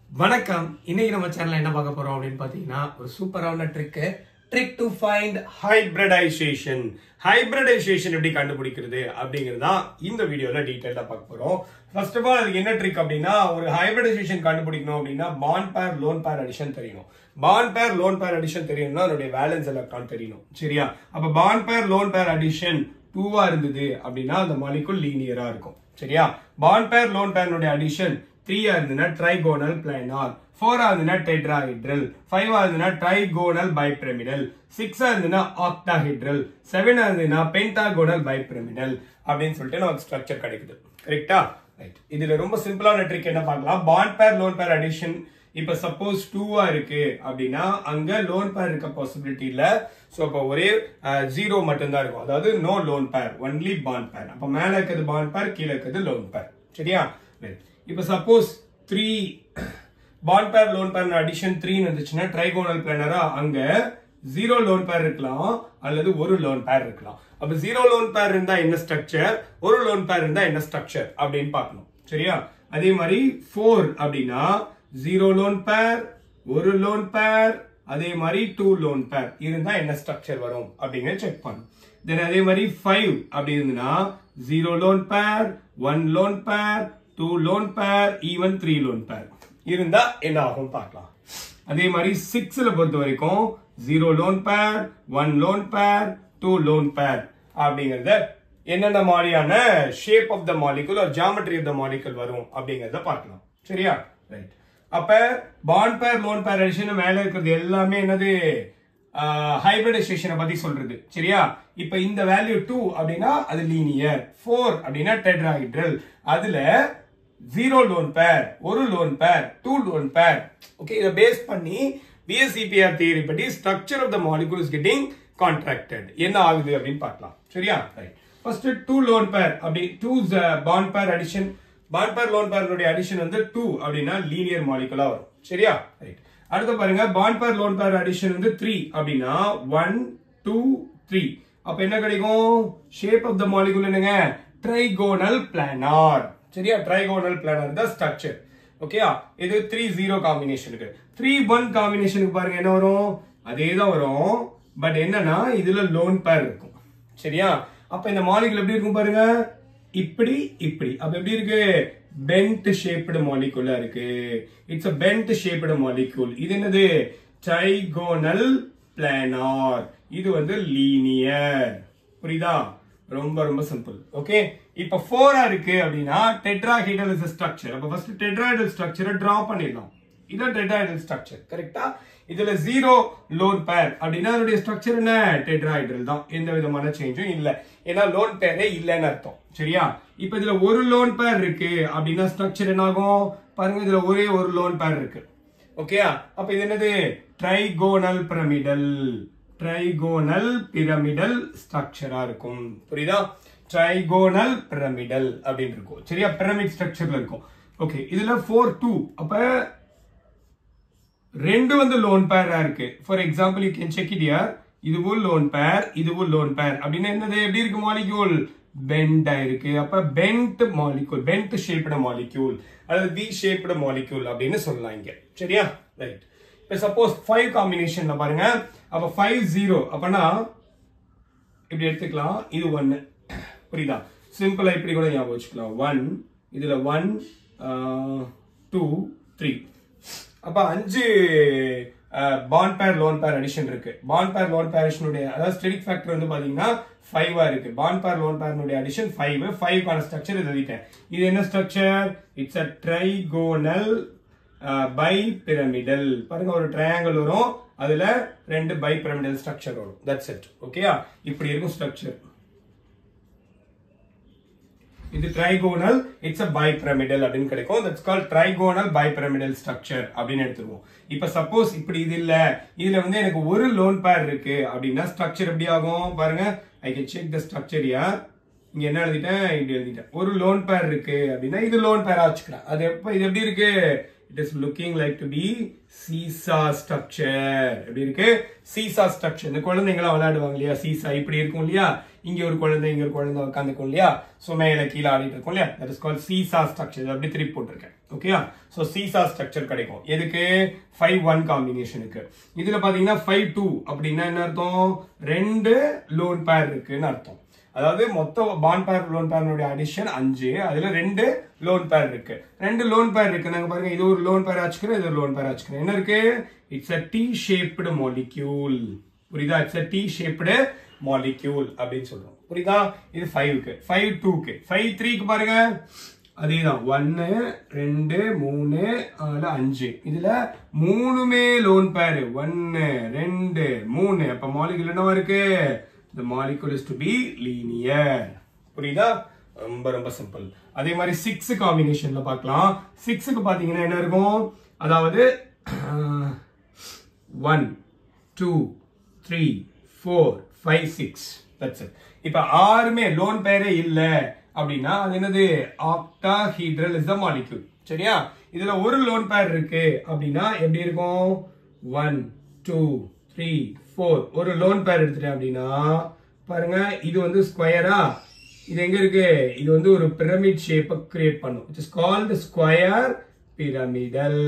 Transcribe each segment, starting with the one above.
வணக்கம் இன்னைக்கு நம்ம சேனல்ல என்ன பார்க்க போறோம் அப்படின்னு பாத்தீங்கன்னா ஒரு சூப்பரான trick trick to find hybridisation hybridisation எப்படி கண்டுபிடிக்கிறது அப்படிங்கிறது தான் இந்த வீடியோல டீடைலா பார்க்க போறோம் ஃபர்ஸ்ட் ஆஃப் ஆல் அதுக்கு என்ன ட்ரிக் அப்படின்னா ஒரு ஹைபிரிடைசேஷன் கண்டுபிடிக்கணும் அப்படின்னா bond pair lone pair addition தெரியணும் bond pair lone pair addition தெரியணும்னா அதனுடைய பேலன்ஸ் எலக்ட்ரான் தெரியணும் சரியா அப்ப bond pair lone pair addition டூவா இருந்தது அப்படின்னா அந்த மாலிகுல் லீனியரா இருக்கும் சரியா பாண்ட் பேர் லோன் பேர்னுடைய அடிஷன் த்ரீயா இருந்ததுன்னா ட்ரைகோனல் பிளானார் ஃபோரா இருந்ததுன்னா டெட்ராஹைட்ரல் ஃபைவ் இருந்ததுன்னா ட்ரைகோனல் பைபிரமிடல் சிக்ஸா இருந்ததுன்னா ஆக்டாஹைட்ரல் செவனா இருந்ததுன்னா பென்டாகோனல் பைபிரமிடல் அப்படின்னு சொல்லிட்டு நமக்கு ஸ்ட்ரக்சர் கிடைக்குது கரெக்டா ரைட் இதுல ரொம்ப சிம்பிளான ட்ரிக் என்ன பார்க்கலாம் bond pair lone pair addition இப்ப சப்போஸ் டூவா இருக்கு அப்படின்னா அங்க லோன் பேர் இருக்க பாசிபிலிட்டி இல்ல சோ அப்ப ஒரே ஜீரோ மட்டும்தான் இருக்கும் அதாவது no lone pair only bond pair அப்ப மேல இருக்கிறது பாண்ட் பேர் கீழே இருக்கிறது லோன் பேர் சரியா ரைட் இப்ப suppose three bond pair lone pair addition three இருந்துச்சுன்னா ட்ரைகோனல் பிளானரா அங்க ஜீரோ லோன் பேர் இருக்கலாம் அல்லது ஒரு லோன் பேர் இருக்கலாம் அப்ப ஜீரோ லோன் பேர் இருந்தா என்ன ஸ்ட்ரக்சர் ஒரு லோன் பேர் இருந்தா என்ன ஸ்ட்ரக்சர் அப்படின்னு பார்க்கணும் சரியா அதே மாதிரி ஃபோர் அப்படின்னா ஜீரோ லோன் பேர் ஒரு லோன் பேர் அதே மாதிரி டூ லோன் பேர் இருந்தா என்ன ஸ்ட்ரக்சர் வரும் அப்படிங்கறத செக் பண்ணும் தென் அதே மாதிரி ஃபைவ் அப்படி இருந்ததுன்னா zero lone pair one lone pair two lone pair even three lone pair இருந்தா என்ன ஆகும் பார்க்கலாம் அதே மாதிரி சிக்ஸ்ல பொறுத்த வரைக்கும் zero lone pair one lone pair two lone pair அப்படிங்கறத என்னென்ன மாதிரியான ஷேப் ஆஃப் த மாலிகுல் ஒரு ஜாமெட்ரி ஆஃப் த மாலிகுல் வரும் அப்படிங்கறத பார்க்கலாம் சரியா ரைட் அப்ப bond pair lone pair addition மேல இருக்கிறது எல்லாமே என்னது ஹைபிரிடைசேஷனை பத்தி சொல்றது சரியா இப்ப இந்த வேல்யூ டூ அப்படின்னா அது லீனியர் ஃபோர் அப்படின்னா டெட்ராஹைட்ரல் அதுல ஜீரோ லோன் பேர் ஒரு lone pair two lone pair okay இதை பேஸ் பண்ணி பிஎஸ்சிபிஆர் தியரி படி structure of the molecule is getting contracted என்ன ஆகுது அப்படின்னு பார்க்கலாம் சரியா right first two lone pair அப்படி two bond pair addition bond pair lone பேருடைய அடிஷன் வந்து டூ அப்படின்னா லீனியர் மாலிகுலா வரும் சரியா ரைட் அடுத்து பாருங்க bond pair lone pair addition வந்து த்ரீ அப்படின்னா ஒன் டூ த்ரீ அப்ப என்ன கிடைக்கும் ஷேப் ஆஃப் த மாலிகுல் என்னங்க ட்ரைகோனல் பிளானார் சரியா ட்ரைகோனல் பிளானர் தான் ஸ்ட்ரக்சர் ஓகேயா இது த்ரீ ஜீரோ காம்பினேஷனுக்கு த்ரீ ஒன் காம்பினேஷனுக்கு பாருங்க என்ன வரும் அதே தான் வரும் பட் என்னன்னா இதுல லோன் பேர் இருக்கும் சரியா அப்ப இந்த மாலிகுல் எப்படி இருக்கும் பாருங்க இப்படி இப்படி அப்ப எப்படி இருக்கு பென்ட் ஷேப்டு மாலிகுலா இருக்கு it's a bent shaped molecule இது என்னது ட்ரைகோனல் பிளானார் இது வந்து லீனியர் புரியுதா ரொம்ப ரொம்ப சிம்பிள் ஓகே இப்ப ஃபோரா இருக்கு அப்படின்னா டெட்ராஹைடல் இஸ் ஸ்ட்ரக்சர் அப்ப ஃபர்ஸ்ட் டெட்ராஹைடல் ஸ்ட்ரக்சரை டிரா பண்ணிடலாம் இதான் டெட்ராஹைடல் ஸ்ட்ரக்சர் கரெக்டா இதுல ஜீரோ லோன் பேர் அப்படின்னா அதனுடைய ஸ்ட்ரக்சர் என்ன டெட்ராஹைடல் தான் எந்த விதமான சேஞ்சும் இல்ல ஏன்னா லோன் பேரே இல்லைன்னு அர்த்தம் சரியா இப்ப இதுல ஒரு லோன் பேர் இருக்கு அப்படின்னா ஸ்ட்ரக்சர் என்ன ஆகும் பாருங்க இதுல ஒரே ஒரு லோன் பேர் இருக்கு ஓகேயா அப்ப இது என்னது ட்ரைகோனல் பிரமிடல் ட்ரைகோனல் பிரமிடல் ஸ்ட்ரக்சரா இருக்கும் புரியுதா ட்ரைகோனல் பிரமிடல் அப்படின்னு இருக்கும் சரியா பிரமிட் ஸ்ட்ரக்சர்ல இருக்கும் ஓகே இதுல ஃபோர் டூ அப்ப ரெண்டு வந்து லோன் பேரா இருக்கு for example you can check it here இதுவும் லோன் பேர் இதுவும் லோன் பேர் அப்படின்னா என்னது எப்படி இருக்கு மாலிக்யூல் பெண்ட் ஆயிருக்கு அப்ப bent molecule bent shaped molecule அல்லது வி ஷேப்டு மாலிக்யூல் அப்படின்னு சொல்லலாம் இங்க சரியா ரைட் இப்ப சப்போஸ் ஃபைவ் காம்பினேஷன்ல பாருங்க அப்ப ஃபைவ் ஜீரோ அப்பனா இப்படி எடுத்துக்கலாம் இது ஒன்னு புரியுதா சிம்பிளா இப்படி கூட ஞாபகம் வச்சுக்கலாம் ஒன் இதுல ஒன் டூ த்ரீ அப்ப அஞ்சு bond pair lone pair addition இருக்கு பாண்ட் பேர் லோன் பேர் அடிஷனுடைய அதாவது ஸ்டெடிக் ஃபேக்டர் வந்து பாத்தீங்கன்னா ஃபைவா இருக்கு பாண்ட் பேர் லோன் பேர்னுடைய அடிஷன் ஃபைவ் ஃபைவ்க்கான ஸ்ட்ரக்சர் இது எழுதிட்டேன் இது என்ன structure it's a trigonal bipyramidal பாருங்க ஒரு ட்ரையாங்கிள் வரும் அதுல ரெண்டு பை பிரமிடல் ஸ்ட்ரக்சர் வரும் தட்ஸ் இட் ஓகேயா இப்படி இருக்கும் ஸ்ட்ரக்சர் இது ட்ரைகோனல் இட்ஸ் அ பைபிரமிடல் அப்படின்னு கிடைக்கும் that's call trigonal bipyramidal structure அப்படின்னு எடுத்துருவோம் இப்ப சப்போஸ் இப்படி இது இல்ல இதுல வந்து எனக்கு ஒரு லோன் பேர் இருக்கு அப்படின்னா ஸ்ட்ரக்சர் எப்படி ஆகும் பாருங்க I can check the structure யார் இங்க என்ன எழுதிட்டேன் இப்படி எழுதிட்டேன் ஒரு லோன் பேர் இருக்கு அப்படின்னா இது லோன் பேரா வச்சுக்கிறேன் அது எப்ப இது எப்படி இருக்கு it is looking like to be seesaw structure எப்படி இருக்கு சீசா ஸ்ட்ரக்சர் இந்த குழந்தைங்களாம் விளையாடுவாங்க இல்லையா சீசா இப்படி இருக்கும் இல்லையா இங்க ஒரு குழந்தை இங்க ஒரு குழந்தை உட்காந்துக்கும் இல்லையா சோ மேல கீழே ஆடிட்டு இருக்கும் இல்லையா that is call seesaw structure அப்படி திருப்பி போட்டிருக்கேன் ஓகேயா சோ சீசா ஸ்ட்ரக்சர் கிடைக்கும் எதுக்கு ஃபைவ் ஒன் காம்பினேஷனுக்கு இதுல பாத்தீங்கன்னா ஃபைவ் டூ அப்படின்னா என்ன அர்த்தம் ரெண்டு லோன் பேர் இருக்குன்னு அர்த்தம் அதாவது மொத்த பாண்ட் பேர் லோன் பேருடைய அடிஷன் அஞ்சு அதுல ரெண்டு லோன் பேர் இருக்கு ரெண்டு லோன் பேர் இருக்கு நாங்க பாருங்க இது ஒரு லோன் பேர் ஆச்சுக்கிறோம் இது ஒரு லோன் பேர் ஆச்சுக்கிறோம் என்ன இருக்கு it's a T shaped molecule புரியுதா it's a T shaped molecule அப்படின்னு சொல்றோம் புரியுதா இது ஃபைவ்க்கு ஃபைவ் டூக்கு ஃபைவ் த்ரீக்கு பாருங்க அதேதான் ஒன்னு ரெண்டு மூணு நாலு அஞ்சு இதுல மூணுமே லோன் பேரு ஒன்னு ரெண்டு மூணு அப்ப மாலிகுல் என்னவா இருக்கு the molecule is to be linear புரியுதா ரொம்ப ரொம்ப சிம்பிள் அதே மாதிரி சிக்ஸ் காம்பினேஷன்ல பார்க்கலாம் சிக்ஸுக்கு பாத்தீங்கன்னா என்ன இருக்கும் அதாவது one two three four five six that's it இப்ப ஆறுமே லோன் பேரே இல்ல அப்படின்னா அது என்னது ஆக்டாஹீட்ரல் இஸ் த மாலிக்யூல் சரியா இதுல ஒரு லோன் பேர் இருக்கு அப்படின்னா எப்படி இருக்கும் ஒன் டூ த்ரீ ஃபோர் ஒரு லோன் பேர் எடுத்துட்டேன் அப்படின்னா பாருங்க இது வந்து ஸ்கொயரா இது எங்க இருக்கு இது வந்து ஒரு பிரமிட் ஷேப்பை கிரியேட் பண்ணும் it is called square pyramidal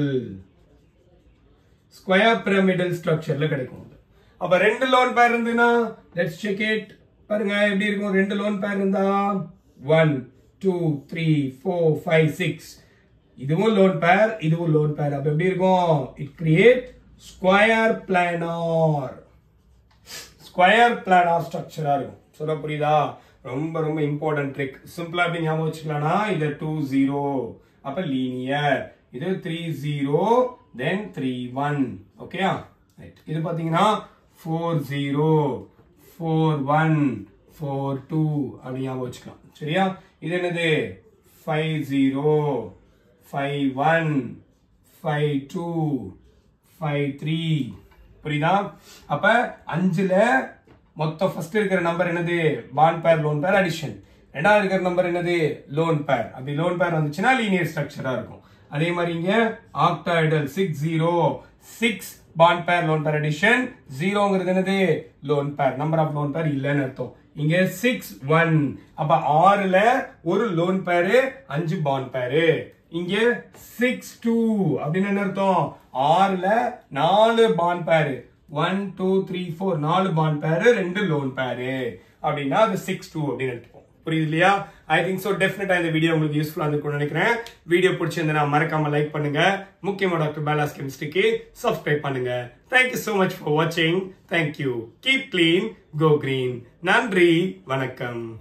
square pyramidal ஸ்ட்ரக்சர்ல கிடைக்கும் அது. அப்ப ரெண்டு லோன் பேர் இருந்துன்னா லெட்ஸ் செக் இட் பாருங்க எப்படி இருக்கும் ரெண்டு லோன் பேர் இருந்தா one two three four five six இதுவும் லோன் பேர் இதுவும் லோன் பேர் அப்ப எப்படி இருக்கும் it create square planar square planar ஸ்ட்ரக்சரா இருக்கும் சொல்ல புரியுதா ரொம்ப ரொம்ப இம்பார்ட்டன்ட் ட்ரிக் சிம்பிளா எப்படி ஞாபகம் வச்சுக்கலாம்னா இது டூ ஜீரோ அப்ப லீனியர் இது three zero then three one ஓகேயா ரைட் இது பாத்தீங்கன்னா four zero four one four two அப்படி ஞாபகம் வச்சுக்கலாம் சரியா இது என்னது five zero five one five two five three புரியுதா அப்ப அஞ்சுல மொத்தம் ஃபர்ஸ்ட் இருக்கிற நம்பர் என்னது bond pair lone pair addition ரெண்டாவது இருக்கிற நம்பர் என்னது லோன் பேர் அப்படி லோன் பேர் வந்துச்சுன்னா லீனியர் ஸ்ட்ரக்சரா இருக்கும் அதே மாதிரி இங்க octahedral six zero six bond pair lone pair addition ஜீரோங்கிறது என்னது லோன் பேர் நம்பர் ஆஃப் லோன் பேர் இல்லைன்னு அர்த்தம் இங்க சிக்ஸ் ஒன் அப்ப ஆறுல ஒரு லோன் பேரு அஞ்சு பாண்ட் பேரு இங்க சிக்ஸ் டூ அப்படின்னு என்ன அர்த்தம் ஆறுல நாலு bond pair one two three four நாலு பாண்ட் பேரு ரெண்டு லோன் பேரு அப்படின்னா அது சிக்ஸ் டூ அப்படின்னு எடுத்துப்போம் புரியுது இல்லையா ஐ திங்க் ஸோ டெஃபினட்டா இந்த வீடியோ உங்களுக்கு யூஸ்ஃபுல்லா இருக்கும்னு நினைக்கிறேன் வீடியோ பிடிச்சிருந்தா மறக்காம லைக் பண்ணுங்க முக்கியமா டாக்டர் பேலாஸ் கெமிஸ்ட்ரிக்கு சப்ஸ்கிரைப் பண்ணுங்க தேங்க்யூ so மச் ஃபார் வாட்சிங் thank you keep clean go green நன்றி வணக்கம்